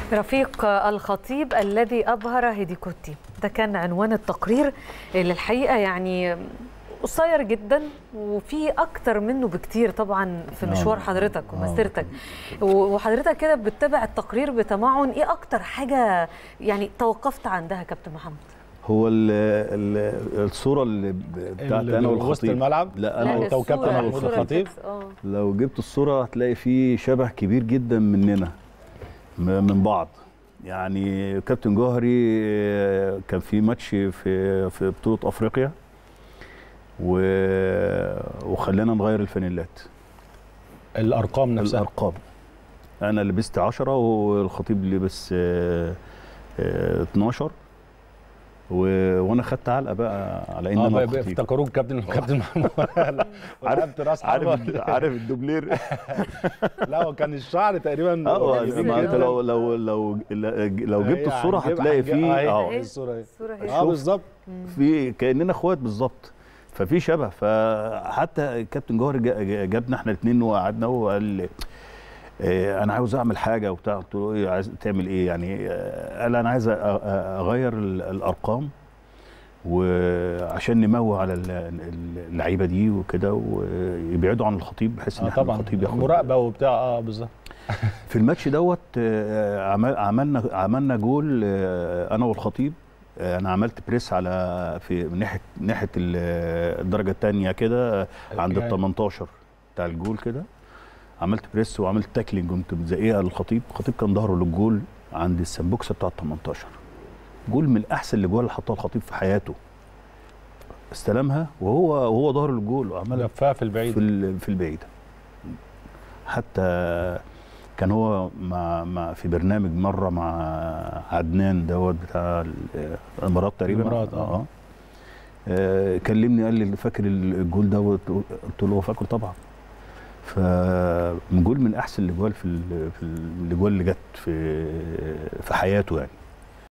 رفيق الخطيب الذي أبهر هيديكوتي ده كان عنوان التقرير اللي الحقيقة يعني قصير جدا وفي اكتر منه بكتير طبعا في مشوار حضرتك ومسيرتك وحضرتك كده بتتابع التقرير بتمعن ايه اكتر حاجه يعني توقفت عندها كابتن محمد هو ال ال الصوره اللي بتاعت انا والخطيب وسط الملعب لا انا لا، تو كابتن الصورة- محمود الصورة الخطيب الفكس- آه. لو جبت الصوره هتلاقي فيه شبه كبير جدا مننا م- من بعض يعني كابتن جوهري آه، كان في ماتش في في بطوله افريقيا و... وخلانا نغير الفانيلات الارقام نفسها الارقام انا لبست 10 والخطيب لبس آه، آه، 12 و... وانا خدت علقه بقى على ان اه انا بقى- بقى الخطيب افتكروك كابتن كابتن محمود ولعبت راس عارف حربة. عارف الدوبلير لا هو كان الشعر تقريبا اه قريب ما انت جداً. لو لو لو لو جبت هي الصوره هنجيب- هتلاقي هنجيب- فيه آه، اه هي الصوره اهي الصوره هي اه بالظبط في كاننا اخوات بالظبط ففي شبه فحتى كابتن جوهر جا- جا- جابنا احنا الاثنين وقعدنا وقال لي آه، انا عاوز اعمل حاجه وبتاع قلت له ايه عايز تعمل ايه يعني آه، قال انا عايز أ- أ- اغير ال- الارقام وعشان نموه على ال- ال- اللعيبه دي وكده ويبعدوا عن الخطيب بحيث ان اه احنا طبعا الخطيب ياخد مراقبه وبتاع اه بالظبط في الماتش دوت آه، عمل- عملنا عملنا جول آه، انا والخطيب آه، انا عملت بريس على في من ناحيه ناحيه ال- الدرجه الثانيه كده آه، عند ال يعني 18 بتاع الجول كده عملت بريس وعملت تاكلينج قمت مزقيها للخطيب الخطيب كان ظهره للجول عند السمبوكسه بتاع ال 18 جول من احسن الاجوال اللي حطها الخطيب في حياته استلمها وهو وهو ظهره للجول وعملها لفها في البعيد في ال- في البعيده حتى كان هو مع, مع في برنامج مره مع عدنان دوت بتاع ال- الامارات تقريبا الإمارات، آه. آه، كلمني قال لي فاكر الجول دوت قلت له هو فاكره طبعا فجول من احسن الاجوال في ال- في الاجوال اللي جت في في حياته يعني